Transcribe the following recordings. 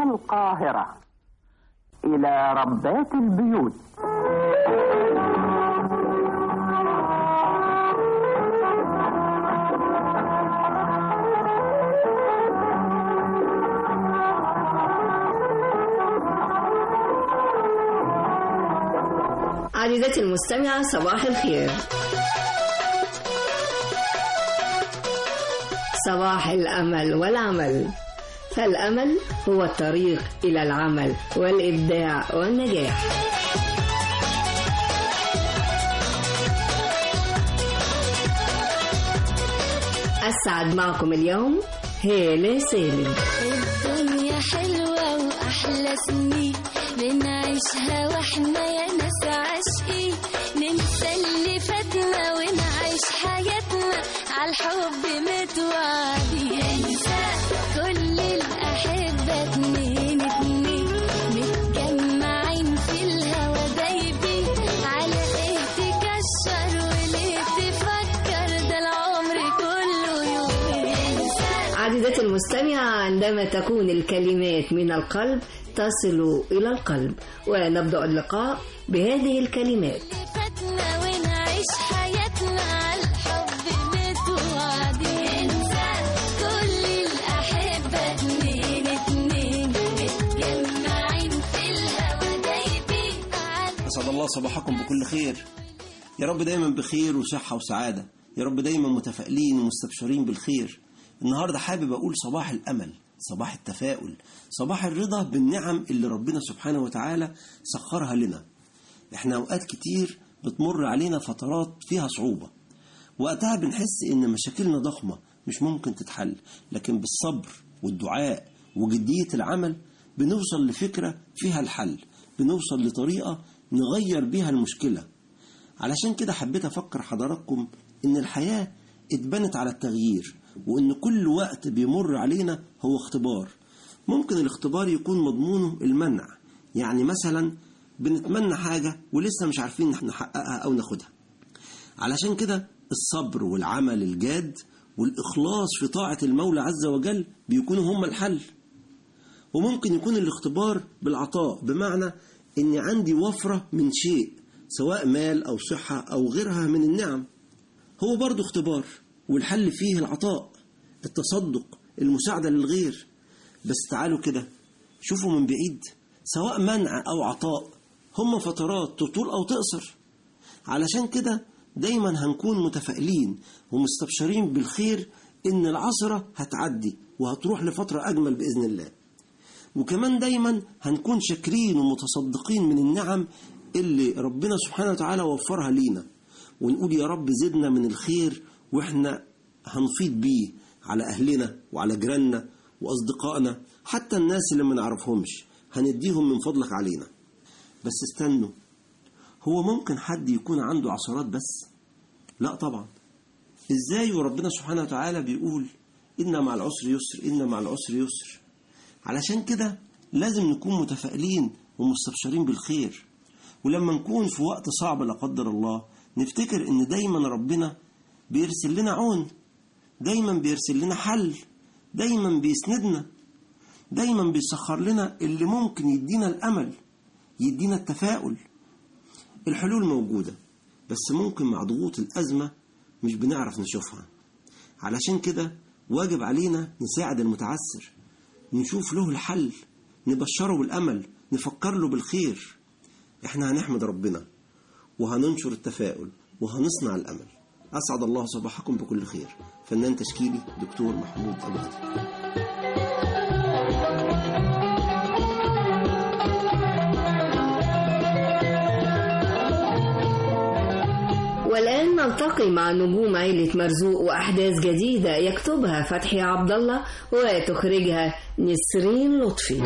من القاهرة إلى ربات البيوت عزيزتي المستمعة صباح الخير صباح الأمل والعمل فالأمل هو الطريق إلى العمل والإبداع والنجاح أسعد معكم اليوم هالة سالم الدنيا حلوة وأحلى سنين بنعيشها واحنا يا ناس عاشقين ننسى اللي فاتنا ونعيش حياتنا عالحب متوعدين انسى كل الأحبة اتنين اتنين متجمعين في الهوا دايبين على ايه تكشر وليه تفكر ده العمر كله يومين انسى عزيزتي المستمعة عندما تكون الكلمات من القلب تصل إلى القلب ونبدأ اللقاء بهذه الكلمات فاتنا ونعيش حياتنا عالحب متوعدين انسى كل الأحبة اتنين اتنين متجمعين في الهوا دايبين على أسعد الله صباحكم بكل خير يا رب دايما بخير وصحة وسعادة يا رب دايما متفائلين ومستبشرين بالخير النهاردة حابب أقول صباح الأمل صباح التفاؤل صباح الرضا بالنعم اللي ربنا سبحانه وتعالى سخرها لنا احنا أوقات كتير بتمر علينا فترات فيها صعوبة وقتها بنحس إن مشاكلنا ضخمة مش ممكن تتحل لكن بالصبر والدعاء وجدية العمل بنوصل لفكرة فيها الحل بنوصل لطريقة نغير بيها المشكلة علشان كده حبيت أفكر حضراتكم إن الحياة اتبنت على التغيير وإن كل وقت بيمر علينا هو اختبار ممكن الاختبار يكون مضمونه المنع يعني مثلا بنتمنى حاجة ولسه مش عارفين نحققها أو ناخدها علشان كده الصبر والعمل الجاد والإخلاص في طاعة المولى عز وجل بيكونوا هما الحل وممكن يكون الاختبار بالعطاء بمعنى إني عندي وفرة من شيء سواء مال أو صحة أو غيرها من النعم هو برضو اختبار والحل فيه العطاء التصدق المساعدة للغير بس تعالوا كده شوفوا من بعيد سواء منع أو عطاء هم فترات تطول أو تقصر علشان كده دايما هنكون متفائلين ومستبشرين بالخير إن العصرة هتعدي وهتروح لفترة أجمل بإذن الله وكمان دايما هنكون شاكرين ومتصدقين من النعم اللي ربنا سبحانه وتعالى وفرها لينا ونقول يا رب زدنا من الخير واحنا هنفيض بيه على أهلنا وعلى جيراننا وأصدقائنا حتى الناس اللي ما نعرفهمش هنديهم من فضلك علينا بس استنوا هو ممكن حد يكون عنده عثرات بس لا طبعا ازاي وربنا سبحانه وتعالى بيقول إن مع العسر يسر إن مع العسر يسر علشان كده لازم نكون متفائلين ومستبشرين بالخير ولما نكون في وقت صعب لا قدر الله نفتكر ان دايما ربنا بيرسل لنا عون دايما بيرسل لنا حل دايما بيسندنا دايما بيسخر لنا اللي ممكن يدينا الامل يدينا التفاؤل الحلول موجودة بس ممكن مع ضغوط الأزمة مش بنعرف نشوفها علشان كده واجب علينا نساعد المتعسر نشوف له الحل نبشره بالأمل نفكر له بالخير احنا هنحمد ربنا وهننشر التفاؤل وهنصنع الأمل أسعد الله صباحكم بكل خير فنان تشكيلي دكتور محمود أبو غدير والآن نلتقي مع نجوم عيلة مرزوق وأحداث جديدة يكتبها فتحي عبد الله وتخرجها نسرين لطفي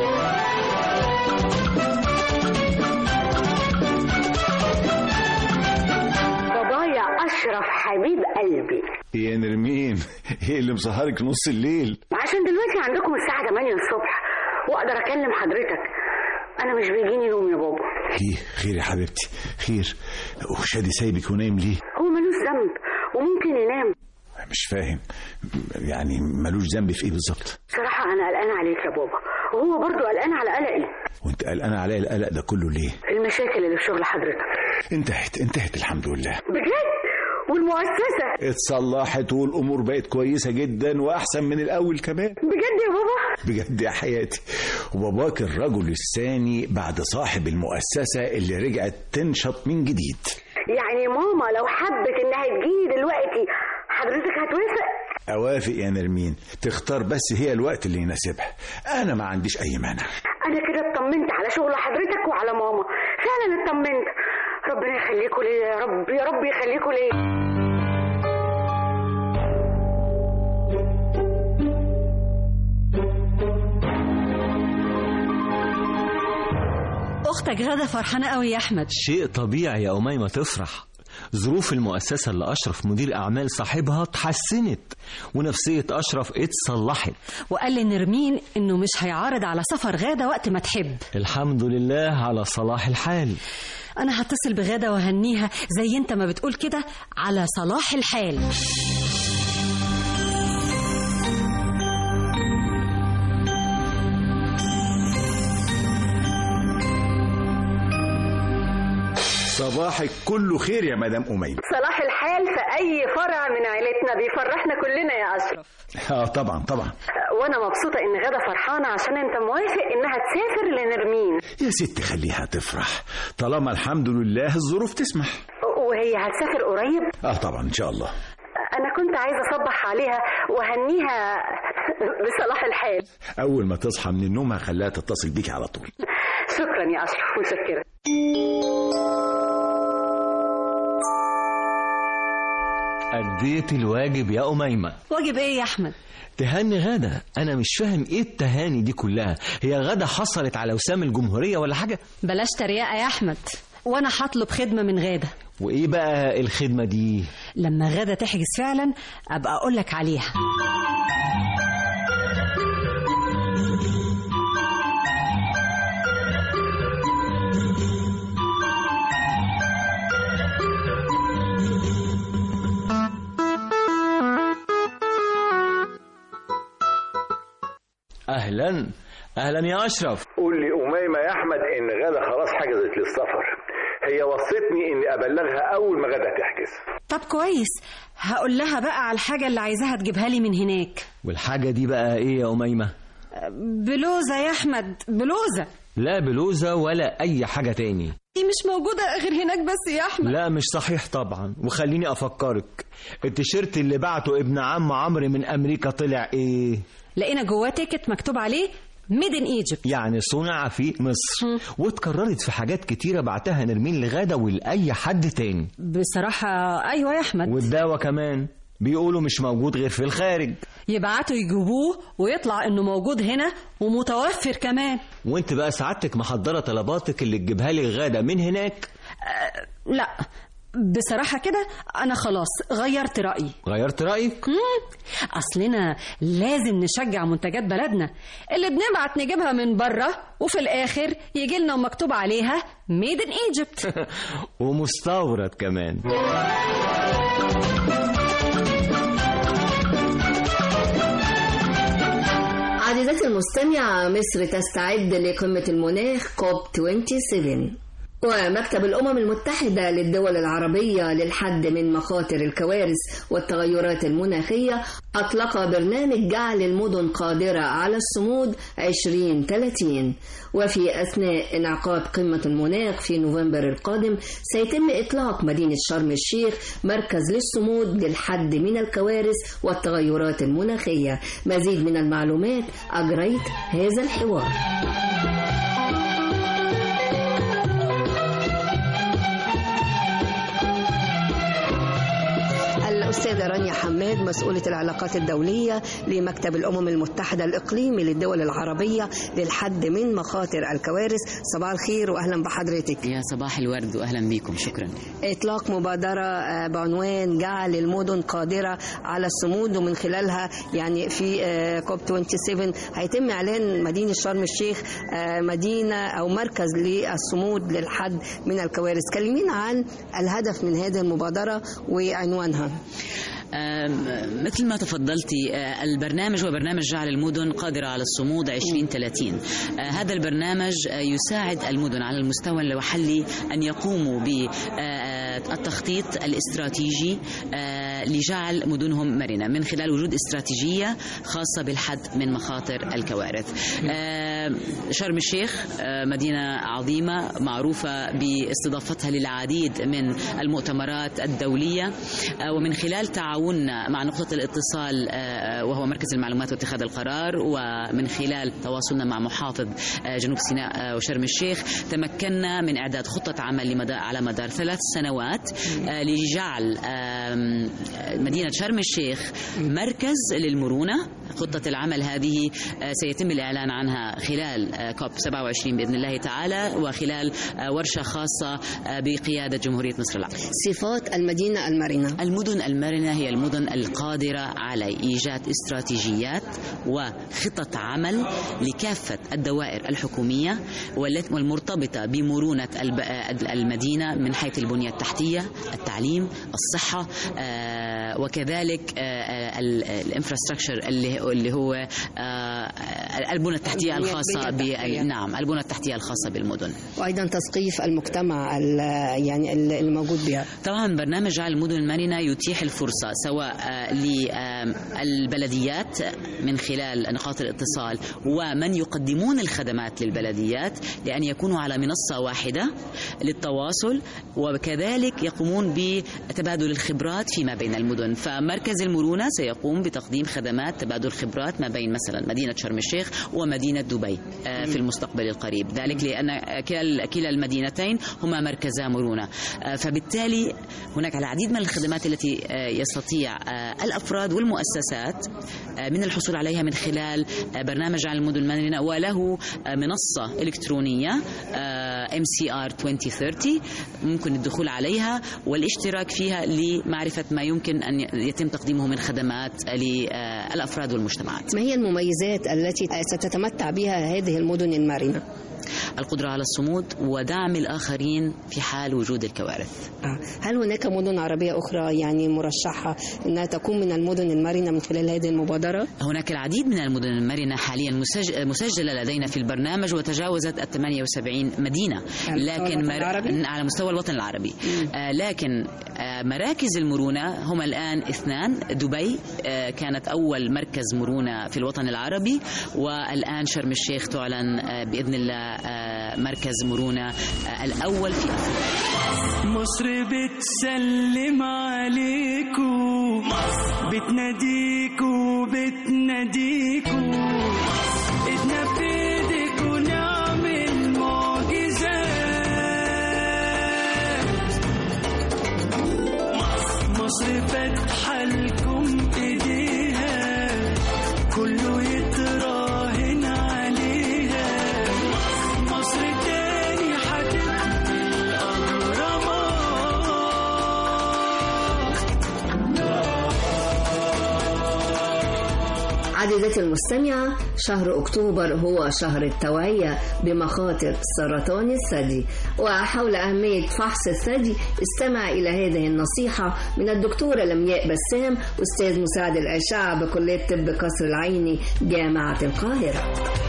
بابايا أشرف حبيب قلبي يا نرمين ايه اللي مسهرك نص الليل عشان دلوقتي عندكم الساعة 8 الصبح وأقدر أكلم حضرتك أنا مش بيجيني نوم يا بابا خير خير يا حبيبتي خير وشادي سايبك ونايم ليه هو ملوش ذنب وممكن ينام مش فاهم يعني ملوش ذنب في ايه بالظبط صراحة أنا قلقانة عليك يا بابا وهو برضه قلقان على قلقي وانت قلقان عليا القلق ده كله ليه المشاكل اللي في شغل حضرتك انتهت انتهت الحمد لله بجد والمؤسسة اتصلحت والامور بقت كويسه جدا واحسن من الاول كمان بجد يا بابا بجد يا حياتي وباباك الرجل الثاني بعد صاحب المؤسسه اللي رجعت تنشط من جديد يعني ماما لو حبت انها تجيلي دلوقتي حضرتك هتوافق اوافق يا نرمين تختار بس هي الوقت اللي يناسبها انا ما عنديش اي مانع انا كده اطمنت على شغل حضرتك وعلى ماما فعلا اطمنت ربنا يخليكوا ليا يا رب يا رب يخليكوا ليا اختك غدا فرحانه قوي يا احمد شيء طبيعي يا أميمة تفرح ظروف المؤسسة اللي أشرف مدير أعمال صاحبها اتحسنت ونفسية أشرف اتصلحت وقال لي نرمين انه مش هيعارض على سفر غاده وقت ما تحب الحمد لله على صلاح الحال انا هتصل بغاده وهنيها زي انت ما بتقول كده على صلاح الحال صباحك كله خير يا مدام أميمة صلاح الحال في اي فرع من عيلتنا بيفرحنا كلنا يا اشرف اه طبعا طبعا وانا مبسوطه ان غدا فرحانه عشان انت موافق انها تسافر لنرمين يا ست خليها تفرح طالما الحمد لله الظروف تسمح وهي هتسافر قريب اه طبعا ان شاء الله انا كنت عايزه اصبح عليها وهنيها بصلاح الحال اول ما تصحى من النوم هخليها تتصل بيك على طول شكرا يا اشرف متشكره أديت الواجب يا أميمة واجب ايه يا احمد تهني غدا أنا مش فاهم إيه التهاني دي كلها هي غدا حصلت على وسام الجمهورية ولا حاجة بلاش تريقه يا احمد وانا هطلب خدمه من غاده وإيه بقى الخدمة دي لما غاده تحجز فعلا ابقى اقول لك عليها أهلا أهلا يا أشرف قول لي أميمة يا أحمد إن غدا خلاص حجزت للسفر هي وصتني إني أبلغها أول ما غدا تحجز طب كويس هقول لها بقى على الحاجه اللي عايزاها تجيبها لي من هناك والحاجة دي بقى إيه يا أميمة بلوزه يا احمد بلوزه لا بلوزة ولا أي حاجة تاني دي مش موجوده غير هناك بس يا احمد لا مش صحيح طبعا وخليني أفكرك التيشيرت اللي بعته ابن عم عمرو من أمريكا طلع إيه لقينا جواه تيكت مكتوب عليه ميد ان ايجيبت يعني صنع في مصر واتكررت في حاجات كتيرة بعتها نرمين لغادة ولأي حد تاني بصراحه ايوه يا احمد والدواء كمان بيقولوا مش موجود غير في الخارج يبعتوا يجيبوه ويطلع انه موجود هنا ومتوفر كمان وانت بقى سعادتك محضرة طلباتك اللي تجيبها لي غادة من هناك لا بصراحة كده أنا خلاص غيرت رأيي غيرت رأيك مم. أصلنا لازم نشجع منتجات بلدنا اللي بنبعت نجيبها من بره وفي الآخر يجي لنا مكتوب عليها ميد ان ايجيبت ومستورد كمان عزيزتي المستمعة مصر تستعد لقمة المناخ كوب 27 ومكتب الأمم المتحدة للدول العربية للحد من مخاطر الكوارث والتغيرات المناخية أطلق برنامج جعل المدن قادرة على الصمود 2030 وفي أثناء انعقاد قمة المناخ في نوفمبر القادم سيتم إطلاق مدينة شرم الشيخ مركز للصمود للحد من الكوارث والتغيرات المناخية مزيد من المعلومات أجريت هذا الحوار الأستاذة رانيا حماد مسؤولة العلاقات الدولية لمكتب الأمم المتحدة الإقليمي للدول العربية للحد من مخاطر الكوارث صباح الخير وأهلا بحضرتك يا صباح الورد واهلا بيكم شكرا إطلاق مبادرة آه، بعنوان جعل المدن قادرة على الصمود ومن خلالها يعني في آه، كوب 27 هيتم إعلان مدينة شرم الشيخ آه، مدينة أو مركز للصمود للحد من الكوارث كلمينا عن الهدف من هذه المبادرة وعنوانها آم، مثل ما تفضلتي آه، البرنامج هو برنامج جعل المدن قادرة على الصمود 2030 آه، هذا البرنامج آه، يساعد المدن على المستوى المحلي أن يقوموا بالتخطيط الاستراتيجي آه، لجعل مدنهم مرنة من خلال وجود استراتيجية خاصة بالحد من مخاطر الكوارث آه، شرم الشيخ آه، مدينة عظيمة معروفة باستضافتها للعديد من المؤتمرات الدولية آه، ومن خلال تعاوننا مع نقطة الاتصال آه، وهو مركز المعلومات واتخاذ القرار ومن خلال تواصلنا مع محافظ آه، جنوب سيناء آه، وشرم الشيخ تمكنا من إعداد خطة عمل لمدى على مدار ثلاث سنوات آه، لجعل آم، مدينة شرم الشيخ مركز للمرونة خطة العمل هذه آه، سيتم الإعلان عنها خلال آه، كوب 27 بإذن الله تعالى وخلال آه، ورشة خاصة آه، بقيادة جمهورية مصر العربية صفات المدينة المرنة المدن المرنة هي المدن القادرة على إيجاد استراتيجيات وخطط عمل لكافة الدوائر الحكومية والت- والمرتبطة بمرونة الب- آه، المدينة من حيث البنية التحتية التعليم الصحة آه، وكذلك الانفراستراكشر اللي اللي هو آه، البنى التحتية البنية الخاصة التحتية. ب- نعم البنى التحتية الخاصة بالمدن وأيضا تثقيف المجتمع ال- يعني ال- الموجود بها طبعا برنامج جعل المدن المرنة يتيح الفرصة سواء آه، للبلديات من خلال نقاط الاتصال ومن يقدمون الخدمات للبلديات لأن يكونوا على منصة واحدة للتواصل وكذلك يقومون بتبادل الخبرات فيما بين المدن فمركز المرونة سيقوم بتقديم خدمات تبادل خبرات ما بين مثلا مدينة شرم الشيخ ومدينة دبي آه، في المستقبل القريب ذلك لأن كلا كلا المدينتين هما مركزا مرونة آه، فبالتالي هناك العديد من الخدمات التي آه، يستطيع آه، الأفراد والمؤسسات آه، من الحصول عليها من خلال آه، برنامج على المدن المدينة وله آه، منصة إلكترونية MCR 2030 ممكن الدخول عليها والاشتراك فيها لمعرفة ما يمكن أن يتم تقديمه من خدمات للأفراد والمجتمعات ما هي المميزات التي ستتمتع بها هذه المدن المرنة القدرة على الصمود ودعم الآخرين في حال وجود الكوارث آه. هل هناك مدن عربية أخرى يعني مرشحة أنها تكون من المدن المرنة من خلال هذه المبادرة؟ هناك العديد من المدن المرنة حاليا مسج- مسجلة لدينا في البرنامج وتجاوزت ال 78 مدينة على لكن مستوى الوطن مر- العربي؟ على مستوى الوطن العربي آه لكن آه مراكز المرونة هم الآن اثنان دبي آه كانت أول مركز مرونة في الوطن العربي والآن شرم الشيخ تعلن آه بإذن الله آه مركز مرونة آه الأول في أفريقيا مصر بتسلم عليكو بتناديكو بتناديكو ايدنا في ايديكو نعمل معجزات مصر فاتحة لكم ايديها كله يتراهن عليها مصر تاني هتبني عزيزتي المستمعة شهر أكتوبر هو شهر التوعية بمخاطر سرطان الثدي وحول أهمية فحص الثدي استمع إلى هذه النصيحة من الدكتورة لمياء بسام أستاذ مساعد الأشعة بكلية طب قصر العيني جامعة القاهرة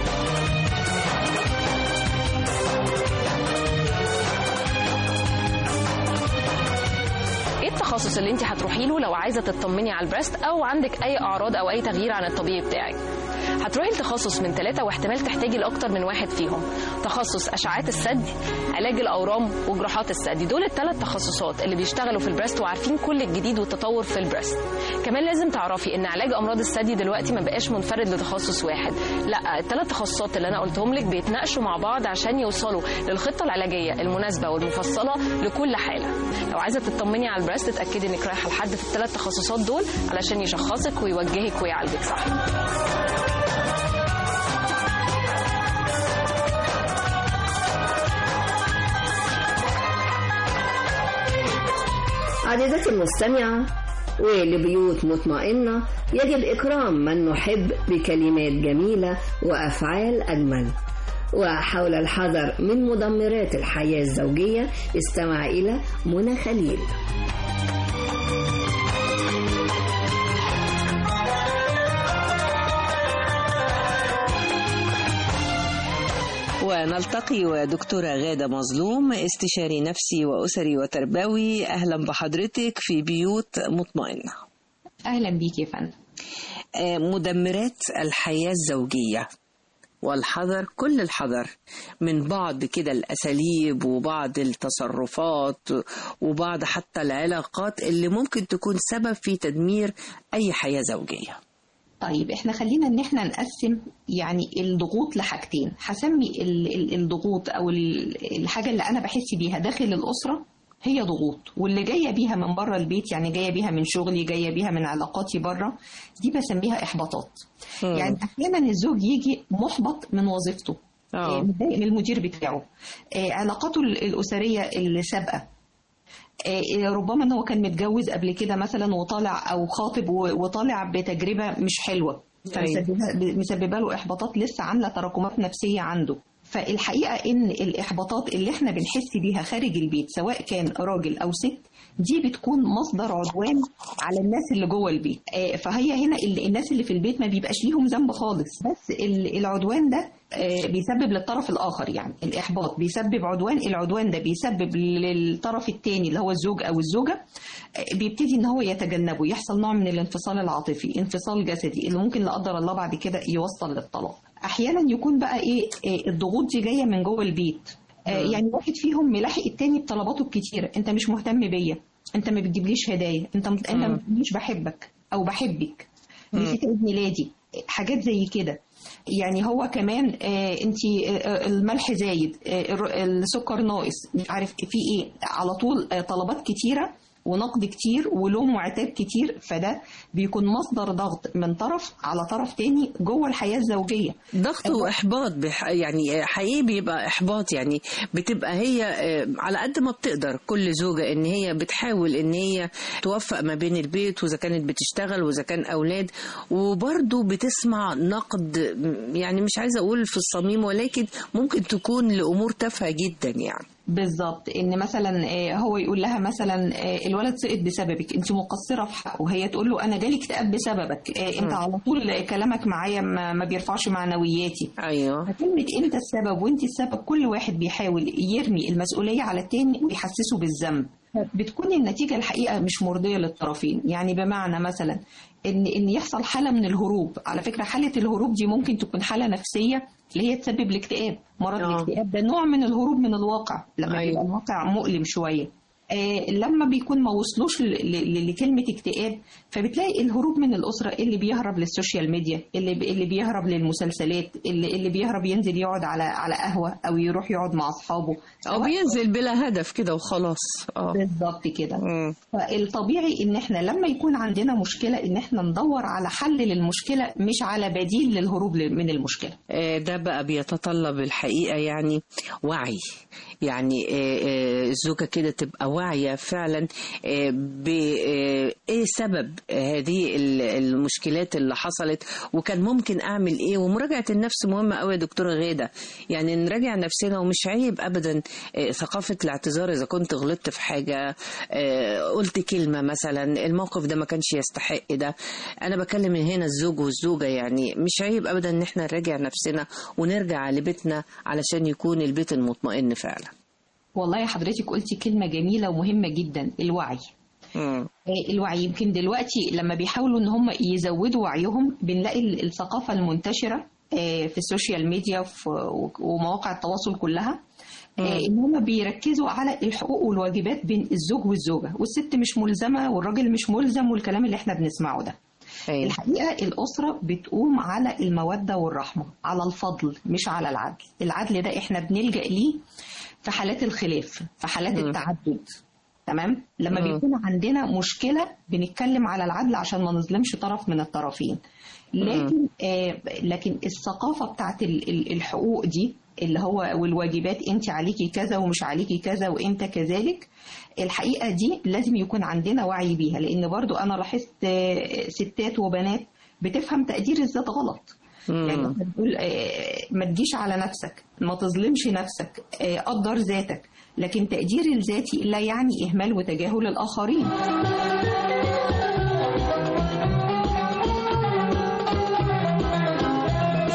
ايه التخصص اللي انت هتروحي له لو عايزه تطمني على البريست او عندك اي اعراض او اي تغيير عن الطبيعي بتاعك هتروحي لتخصص من ثلاثة واحتمال تحتاجي لأكتر من واحد فيهم تخصص أشعات الثدي علاج الأورام وجراحات الثدي دول الثلاث تخصصات اللي بيشتغلوا في البريست وعارفين كل الجديد والتطور في البريست كمان لازم تعرفي إن علاج أمراض الثدي دلوقتي ما بقاش منفرد لتخصص واحد لا الثلاث تخصصات اللي أنا قلتهم لك بيتناقشوا مع بعض عشان يوصلوا للخطة العلاجية المناسبة والمفصلة لكل حالة لو عايزة تطمني على البريست اتأكدي إنك رايحة لحد في الثلاث تخصصات دول علشان يشخصك ويوجهك ويعالجك صح عزيزتي المستمعة ولبيوت مطمئنة يجب إكرام من نحب بكلمات جميلة وأفعال أجمل وحول الحذر من مدمرات الحياة الزوجية استمع إلى منى خليل ونلتقي ودكتورة غادة مظلوم استشاري نفسي وأسري وتربوي أهلا بحضرتك في بيوت مطمئنة أهلا بيك يا فندم آه، مدمرات الحياة الزوجية والحذر كل الحذر من بعض كده الأساليب وبعض التصرفات وبعض حتى العلاقات اللي ممكن تكون سبب في تدمير أي حياة زوجية طيب احنا خلينا ان احنا نقسم يعني الضغوط لحاجتين هسمي ال- ال- الضغوط او ال- الحاجه اللي انا بحس بيها داخل الاسره هي ضغوط واللي جايه بيها من بره البيت يعني جايه بيها من شغلي جايه بيها من علاقاتي بره دي بسميها احباطات مم. يعني احيانا الزوج يجي محبط من وظيفته آه. آه، متضايق من المدير بتاعه آه، علاقاته ال- الاسريه السابقه آه، ربما ان هو كان متجوز قبل كده مثلا وطالع او خاطب و- وطالع بتجربه مش حلوه أيوة. فمسببة- مسببه له احباطات لسه عامله تراكمات نفسيه عنده فالحقيقه ان الاحباطات اللي احنا بنحس بيها خارج البيت سواء كان راجل او ست دي بتكون مصدر عدوان على الناس اللي جوه البيت آه، فهي هنا ال- الناس اللي في البيت ما بيبقاش ليهم ذنب خالص بس ال- العدوان ده آه، بيسبب للطرف الاخر يعني الاحباط بيسبب عدوان العدوان ده بيسبب للطرف الثاني اللي هو الزوج او الزوجه آه، بيبتدي ان هو يتجنبه يحصل نوع من الانفصال العاطفي انفصال جسدي اللي ممكن لا قدر الله بعد كده يوصل للطلاق احيانا يكون بقى ايه آه، الضغوط دي جايه من جوه البيت آه، مم. يعني واحد فيهم ملاحق التاني بطلباته الكتيره انت مش مهتم بيا انت ما بتجيبليش هدايا انت انت ما بتقوليش بحبك او بحبك نسيت عيد ميلادي حاجات زي كده يعني هو كمان آه انت آه الملح زايد آه الر- السكر ناقص مش عارف في ايه على طول آه طلبات كتيره ونقد كتير ولوم وعتاب كتير فده بيكون مصدر ضغط من طرف على طرف تاني جوه الحياه الزوجيه ضغط واحباط بح... يعني حقيقي بيبقى احباط يعني بتبقى هي آه، على قد ما بتقدر كل زوجه ان هي بتحاول ان هي توفق ما بين البيت واذا كانت بتشتغل واذا كان اولاد وبرضه بتسمع نقد م- يعني مش عايزه اقول في الصميم ولكن ممكن تكون لامور تافهه جدا يعني بالظبط ان مثلا آه، هو يقول لها مثلا آه، الولد سقط بسببك انت مقصره في حقه هي تقول له انا جالي اكتئاب بسببك آه، انت مم. على طول كلامك معايا ما ما بيرفعش معنوياتي ايوه فكلمه انت السبب وانت السبب كل واحد بيحاول يرمي المسؤوليه على التاني ويحسسه بالذنب بتكون النتيجه الحقيقه مش مرضيه للطرفين يعني بمعنى مثلا ان ان يحصل حاله من الهروب على فكره حاله الهروب دي ممكن تكون حاله نفسيه اللي هي تسبب الاكتئاب مرض آه. الاكتئاب ده نوع من الهروب من الواقع لما أيوة. بيبقى الواقع مؤلم شويه آه لما بيكون ما وصلوش ل- ل- لكلمه اكتئاب فبتلاقي الهروب من الاسره اللي بيهرب للسوشيال ميديا اللي اللي بيهرب للمسلسلات اللي اللي بيهرب ينزل يقعد على على قهوه او يروح يقعد مع اصحابه او بينزل بلا هدف كده وخلاص اه بالظبط كده فالطبيعي ان احنا لما يكون عندنا مشكله ان احنا ندور على حل للمشكله مش على بديل للهروب ل- من المشكله آه، ده بقى بيتطلب الحقيقة يعني وعي يعني آه، آه، الزوجة كده تبقى واعية فعلا آه، ب آه، ايه سبب هذه ال- المشكلات اللي حصلت وكان ممكن اعمل ايه ومراجعة النفس مهمة قوي يا دكتورة غادة يعني نراجع نفسنا ومش عيب ابدا آه، ثقافة الاعتذار اذا كنت غلطت في حاجة آه، قلت كلمة مثلا الموقف ده ما كانش يستحق ده انا بكلم من هنا الزوج والزوجة يعني مش عيب ابدا ان احنا نراجع نفسنا ونرجع لبيتنا علشان يكون البيت المطمئن فعلا والله يا حضرتك قلتي كلمه جميله ومهمه جدا الوعي مم. آه، الوعي يمكن دلوقتي لما بيحاولوا ان هم يزودوا وعيهم بنلاقي ال- الثقافه المنتشره آه، في السوشيال ميديا وفي- ومواقع التواصل كلها آه، ان هم بيركزوا على الحقوق والواجبات بين الزوج والزوجه والست مش ملزمه والراجل مش ملزم والكلام اللي احنا بنسمعه ده أيوة. الحقيقه الاسره بتقوم على الموده والرحمه على الفضل مش على العدل العدل ده احنا بنلجا ليه في حالات الخلاف في حالات مم. التعدد تمام لما مم. بيكون عندنا مشكله بنتكلم على العدل عشان ما نظلمش طرف من الطرفين لكن آه لكن الثقافه بتاعت ال- ال- الحقوق دي اللي هو والواجبات انت عليكي كذا ومش عليكي كذا وانت كذلك الحقيقه دي لازم يكون عندنا وعي بيها لان برضو انا لاحظت آه، ستات وبنات بتفهم تقدير الذات غلط يعني احنا بنقول آه، ما تجيش على نفسك ما تظلمش نفسك آه، قدر ذاتك لكن تقدير الذاتي لا يعني اهمال وتجاهل الاخرين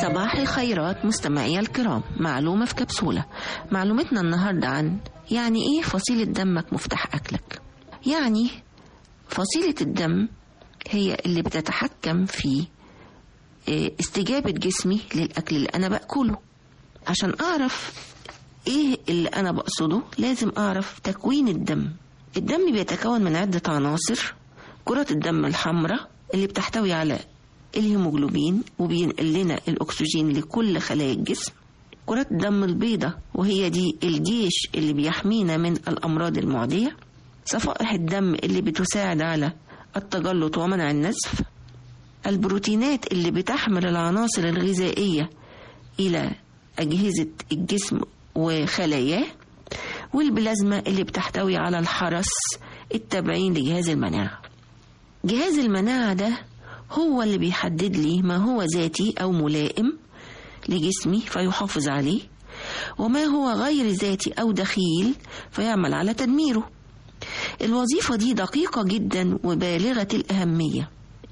صباح الخيرات مستمعي الكرام معلومة في كبسولة معلومتنا النهاردة عن يعني ايه فصيلة دمك مفتاح أكلك يعني فصيلة الدم هي اللي بتتحكم في آه، استجابة جسمي للأكل اللي أنا بأكله عشان أعرف ايه اللي أنا بقصده لازم أعرف تكوين الدم الدم بيتكون من عدة عناصر كرة الدم الحمراء اللي بتحتوي على الهيموجلوبين وبينقل لنا الأكسجين لكل خلايا الجسم كرة الدم البيضاء وهي دي الجيش اللي بيحمينا من الأمراض المعدية صفائح الدم اللي بتساعد على التجلط ومنع النزف البروتينات اللي بتحمل العناصر الغذائية إلى أجهزة الجسم وخلاياه والبلازما اللي بتحتوي على الحرس التابعين لجهاز المناعة جهاز المناعة ده هو اللي بيحدد لي ما هو ذاتي أو ملائم لجسمي فيحافظ عليه وما هو غير ذاتي أو دخيل فيعمل على تدميره الوظيفة دي دقيقة جدا وبالغة الأهمية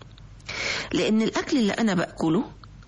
لأن الأكل اللي أنا بأكله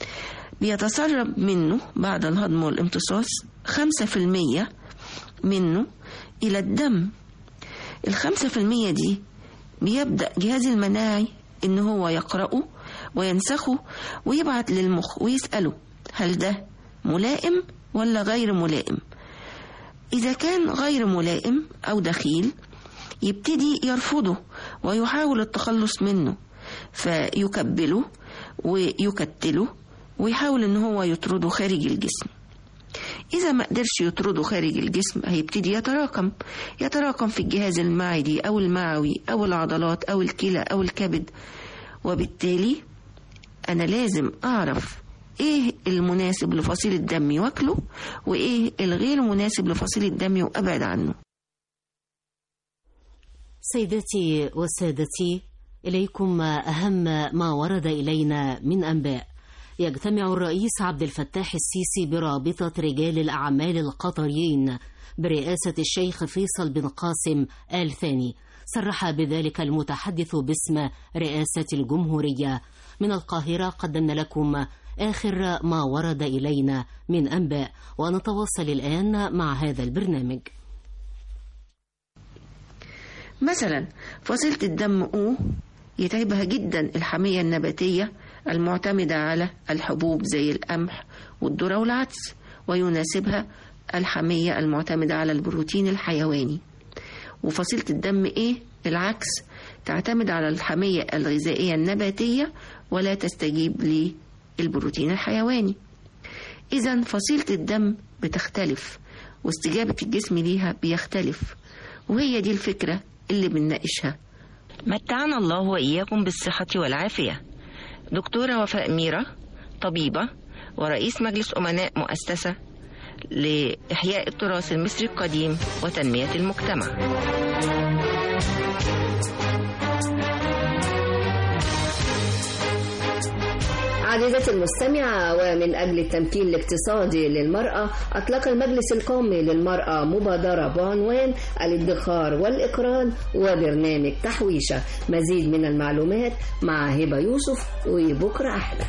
بيتسرب منه بعد الهضم والامتصاص خمسة في المية منه إلى الدم الخمسة في المية دي بيبدأ جهاز المناعي إن هو يقرأه وينسخه ويبعت للمخ ويسأله هل ده ملائم ولا غير ملائم إذا كان غير ملائم أو دخيل يبتدي يرفضه ويحاول التخلص منه فيكبله ويكتله ويحاول ان هو يطرده خارج الجسم إذا ما قدرش يطرده خارج الجسم هيبتدي يتراكم يتراكم في الجهاز المعدي أو المعوي أو العضلات أو الكلى أو الكبد وبالتالي أنا لازم أعرف إيه المناسب لفصيلة دمي واكله وإيه الغير مناسب لفصيلة دمي وأبعد عنه سيداتي وسادتي إليكم أهم ما ورد إلينا من أنباء يجتمع الرئيس عبد الفتاح السيسي برابطة رجال الأعمال القطريين برئاسة الشيخ فيصل بن قاسم آل ثاني صرح بذلك المتحدث باسم رئاسة الجمهورية من القاهرة قدمنا لكم آخر ما ورد إلينا من أنباء ونتواصل الآن مع هذا البرنامج مثلا فصيلة الدم O يتعبها جدا الحمية النباتية المعتمدة على الحبوب زي القمح والذرة والعدس ويناسبها الحمية المعتمدة على البروتين الحيواني وفصيلة الدم A العكس تعتمد على الحمية الغذائية النباتية ولا تستجيب للبروتين الحيواني إذا فصيلة الدم بتختلف واستجابة الجسم ليها بيختلف وهي دي الفكرة اللي بنناقشها متعنا الله وإياكم بالصحة والعافية دكتورة وفاء ميرة طبيبة ورئيس مجلس أمناء مؤسسة لإحياء التراث المصري القديم وتنمية المجتمع عزيزتي المستمعة ومن أجل التمكين الاقتصادي للمرأة أطلق المجلس القومي للمرأة مبادرة بعنوان الادخار والإقراض وبرنامج تحويشة مزيد من المعلومات مع هبة يوسف وبكرة أحلى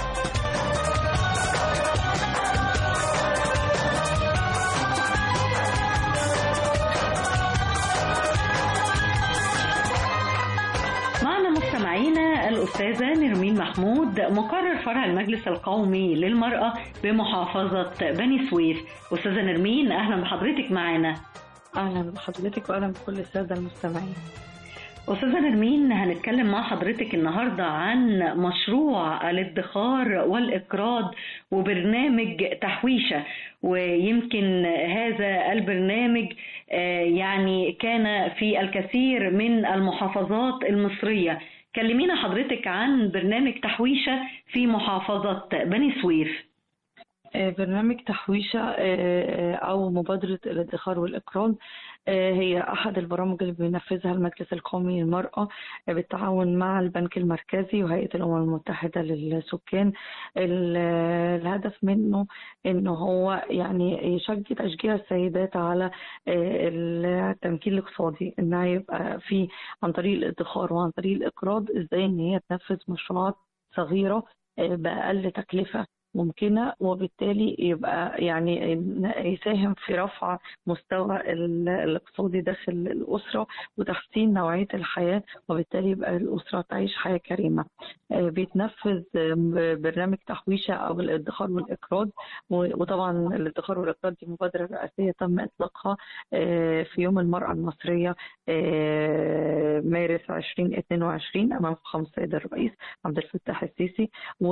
معنا مستمعينا الأستاذة نرمين محمود مقرر فرع المجلس القومي للمرأة بمحافظة بني سويف أستاذة نرمين أهلا بحضرتك معنا أهلا بحضرتك وأهلا بكل السادة المستمعين أستاذة نرمين هنتكلم مع حضرتك النهاردة عن مشروع الادخار والإقراض وبرنامج تحويشة ويمكن هذا البرنامج آه، يعني كان في الكثير من المحافظات المصرية كلمينا حضرتك عن برنامج تحويشة في محافظة بني سويف آه، برنامج تحويشة آه، أو مبادرة الادخار والإقراض آه، هي أحد البرامج اللي بينفذها المجلس القومي للمرأة آه، بالتعاون مع البنك المركزي وهيئة الأمم المتحدة للسكان ال- الهدف منه إنه هو يعني يشجع تشجيع السيدات على آه، التمكين الاقتصادي إنها يبقى في عن طريق الادخار وعن طريق الإقراض إزاي إن هي تنفذ مشروعات صغيرة آه، بأقل تكلفة ممكنة وبالتالي يبقى يعني يساهم في رفع مستوى ال- الاقتصادي داخل الأسرة وتحسين نوعية الحياة وبالتالي يبقى الأسرة تعيش حياة كريمة آه، بيتنفذ آه، برنامج تحويشة أو الادخار والإقراض و- وطبعا الادخار والإقراض دي مبادرة رئاسية تم إطلاقها آه، في يوم المرأة المصرية آه، مارس 2022 أمام فخامة السيد الرئيس عبد الفتاح السيسي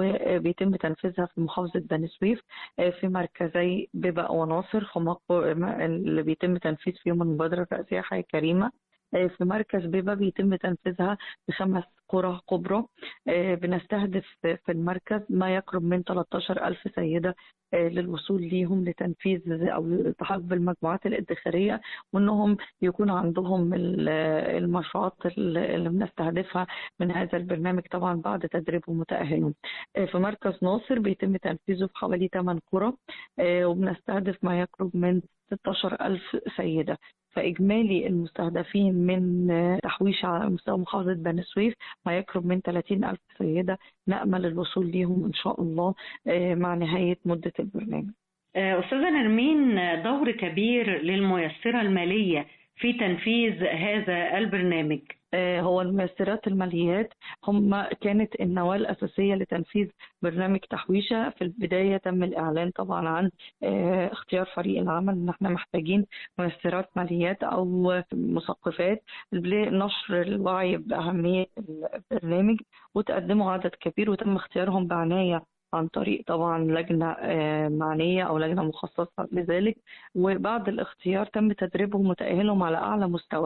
وبيتم تنفيذها في محافظة بني سويف آه، في مركزي بيبا وناصر هم ق- اللي بيتم تنفيذ فيهم المبادرة الرئاسية حياة كريمة آه، في مركز بيبا بيتم تنفيذها بخمس قرى كبرى آه، بنستهدف في المركز ما يقرب من 13 ألف سيدة آه، للوصول ليهم لتنفيذ أو الالتحاق بالمجموعات الادخارية وأنهم يكون عندهم ال- المشروعات اللي بنستهدفها من هذا البرنامج طبعا بعد تدريبهم وتأهيلهم آه، في مركز ناصر بيتم تنفيذه في حوالي 8 قرى آه، وبنستهدف ما يقرب من 16 ألف سيدة فإجمالي المستهدفين من آه، تحويش على مستوى محافظة بني سويف ما يقرب من 30 ألف سيدة نأمل الوصول ليهم إن شاء الله آه، مع نهاية مدة البرنامج آه، أستاذة نرمين آه، دور كبير للميسرة المالية في تنفيذ هذا البرنامج آه، هو الميسرات الماليات هم كانت النواة الأساسية لتنفيذ برنامج تحويشة في البداية تم الإعلان طبعا عن آه، اختيار فريق العمل إن احنا محتاجين ميسرات ماليات أو مثقفات لنشر الوعي بأهمية البرنامج وتقدموا عدد كبير وتم اختيارهم بعناية عن طريق طبعا لجنة آه، معنية أو لجنة مخصصة لذلك وبعد الاختيار تم تدريبهم وتأهيلهم على أعلى مستوى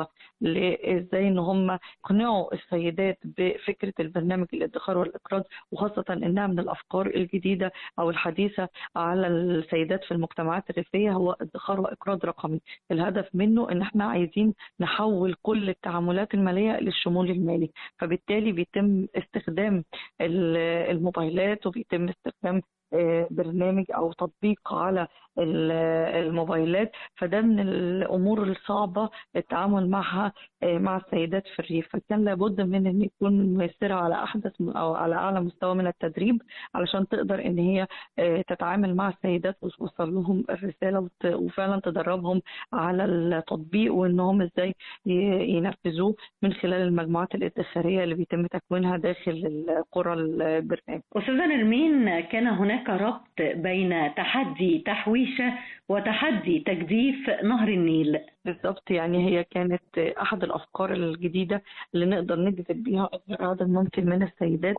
لإزاي إن هم يقنعوا السيدات بفكرة البرنامج الادخار والإقراض وخاصة إنها من الأفكار الجديدة أو الحديثة على السيدات في المجتمعات الريفية هو ادخار وإقراض رقمي الهدف منه إن احنا عايزين نحول كل التعاملات المالية للشمول المالي فبالتالي بيتم استخدام ال- الموبايلات وبيتم استخدام آه، برنامج او تطبيق على ال- الموبايلات فده من الامور الصعبه التعامل معها آه، مع السيدات في الريف فكان لابد من ان يكون ميسره على احدث م- او على اعلى مستوى من التدريب علشان تقدر ان هي آه، تتعامل مع السيدات وتوصل لهم الرساله وت- وفعلا تدربهم على التطبيق وانهم ازاي ي- ينفذوه من خلال المجموعات الادخاريه اللي بيتم تكوينها داخل القرى البرنامج أستاذة نرمين كان هناك ربط بين تحدي تحويشة وتحدي تجديف نهر النيل بالظبط يعني هي كانت احد الافكار الجديده اللي نقدر نجذب بيها اكبر عدد ممكن من السيدات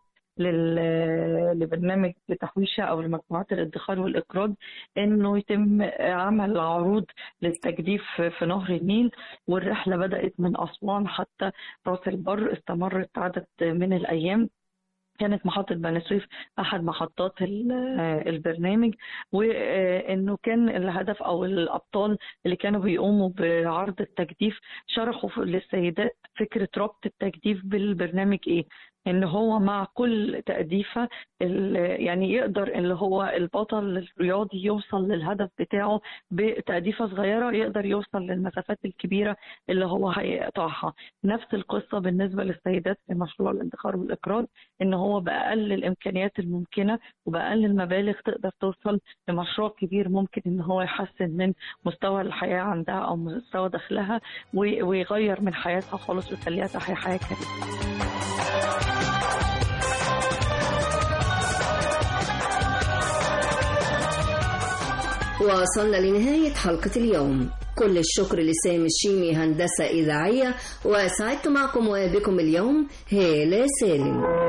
لل- لبرنامج تحويشة أو لمجموعات الادخار والإقراض إنه يتم عمل عروض للتجديف في نهر النيل والرحلة بدأت من أسوان حتى راس البر استمرت عدد من الأيام كانت محطة بني سويف أحد محطات ال- البرنامج وإنه كان الهدف أو الأبطال اللي كانوا بيقوموا بعرض التجديف شرحوا للسيدات فكرة ربط التجديف بالبرنامج إيه ان هو مع كل تأديفة ال- يعني يقدر اللي هو البطل الرياضي يوصل للهدف بتاعه بتأديفة صغيرة يقدر يوصل للمسافات الكبيرة اللي هو هيقطعها نفس القصة بالنسبة للسيدات في مشروع الادخار والإقراض ان هو بأقل الإمكانيات الممكنة وبأقل المبالغ تقدر توصل لمشروع كبير ممكن ان هو يحسن من مستوى الحياة عندها او مستوى دخلها و- ويغير من حياتها خالص ويخليها تحيا حياة كريمة وصلنا لنهاية حلقة اليوم كل الشكر لسامي الشيمي هندسة إذاعية وسعدت معكم وبكم اليوم هالة سالم